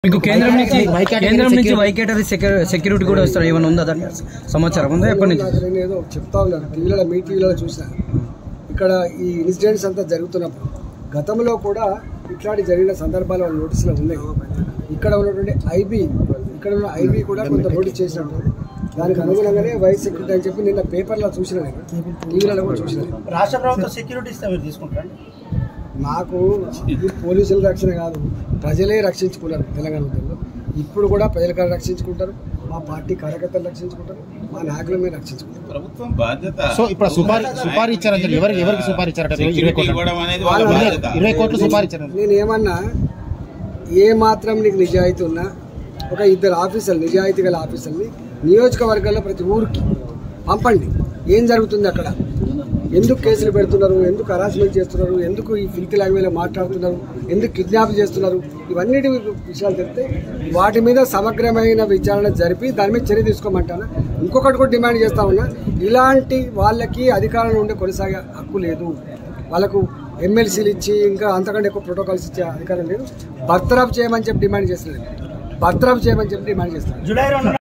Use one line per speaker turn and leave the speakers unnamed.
మీకు కేంద్రం నుంచి
వై కేటగిరీ
కేంద్రం నుంచి
సెక్యూరిటీ-
వై కేటగిరీ సెక్యూ- సెక్యూరిటీ కూడా వస్తారు ఏమైనా ఉందా దాని సమాచారం ఉందా ఎప్పటి నుంచి
నాకు నేను ఏదో చెప్తా ఉన్నాను టీవీలలో మీ టీవీలలో చూసా ఇక్కడ ఈ ఇన్సిడెంట్స్ అంతా జరుగుతున్నప్పుడు గతంలో కూడా ఇట్లాంటి జరిగిన సందర్భాలు వాళ్ళ నోటీసులో ఉన్నాయి ఇక్కడ ఉన్నటువంటి ఐబీ ఇక్కడ ఉన్న ఐబీ కూడా కొంత నోటీస్ చేసినట్టు దానికి అనుగుణంగానే వైస్ సెక్రటరీ అని చెప్పి నిన్న పేపర్లో చూసిన నేను టీవీలలో కూడా చూసిన
రాష్ట్ర ప్రభుత్వం సెక్యూరిటీ ఇస్తే మీరు తీసుకుంటారండి
నాకు ఇది పోలీసుల రక్షణ కాదు ప్రజలే రక్షించుకున్నారు తెలంగాణ ఉద్యమంలో ఇప్పుడు కూడా ప్రజలు కూడా రక్షించుకుంటారు మా పార్టీ కార్యకర్తలు రక్షించుకుంటారు మా నాయకులు మేము రక్షించుకుంటారు
ప్రభుత్వం బాధ్యత
సో ఇప్పుడు సుపారీ సుపారీ ఇచ్చారని చెప్పి ఎవరికి ఎవరికి సుపారీ ఇచ్చారట ఇరవై
సెక్యూరిటీ
కోట్లు
ఇవ్వడం అనేది వాళ్ళ
వాళ్ళ-
బాధ్యత
ఇరవై కోట్లు సుపారీ ఇచ్చారు
నేను ఏమన్నా ఏ మాత్రం నీకు నిజాయితీ ఉన్నా ఒక ఇద్దరు ఆఫీసర్లు నిజాయితీ గల ఆఫీసర్ని నియోజకవర్గాల్లో ప్రతి ఊరికి పంపండి ఏం జరుగుతుంది అక్కడ ఎందుకు కేసులు పెడుతున్నారు ఎందుకు హరాస్మెంట్ చేస్తున్నారు ఎందుకు ఈ ఫిల్తీ లాంగ్వేజ్ మాట్లాడుతున్నారు ఎందుకు కిడ్నాప్ చేస్తున్నారు ఇవన్నిటి విషయాలు చెప్తే వాటి మీద సమగ్రమైన విచారణ జరిపి దాని మీద చర్య తీసుకోమంటాను ఇంకొకటి కూడా డిమాండ్ చేస్తా ఉన్నా ఇలాంటి వాళ్ళకి అధికారంలో ఉండే కొనసాగే హక్కు లేదు వాళ్ళకు ఎమ్మెల్సీలు ఇచ్చి ఇంకా అంతకంటే ఎక్కువ ప్రోటోకాల్స్ ఇచ్చే అధికారం లేదు బర్తరఫ్ చేయమని చెప్పి డిమాండ్ చేస్తున్నారు బర్తరఫ్ చేయమని చెప్పి డిమాండ్ చేస్తున్నారు
జూలై రెండు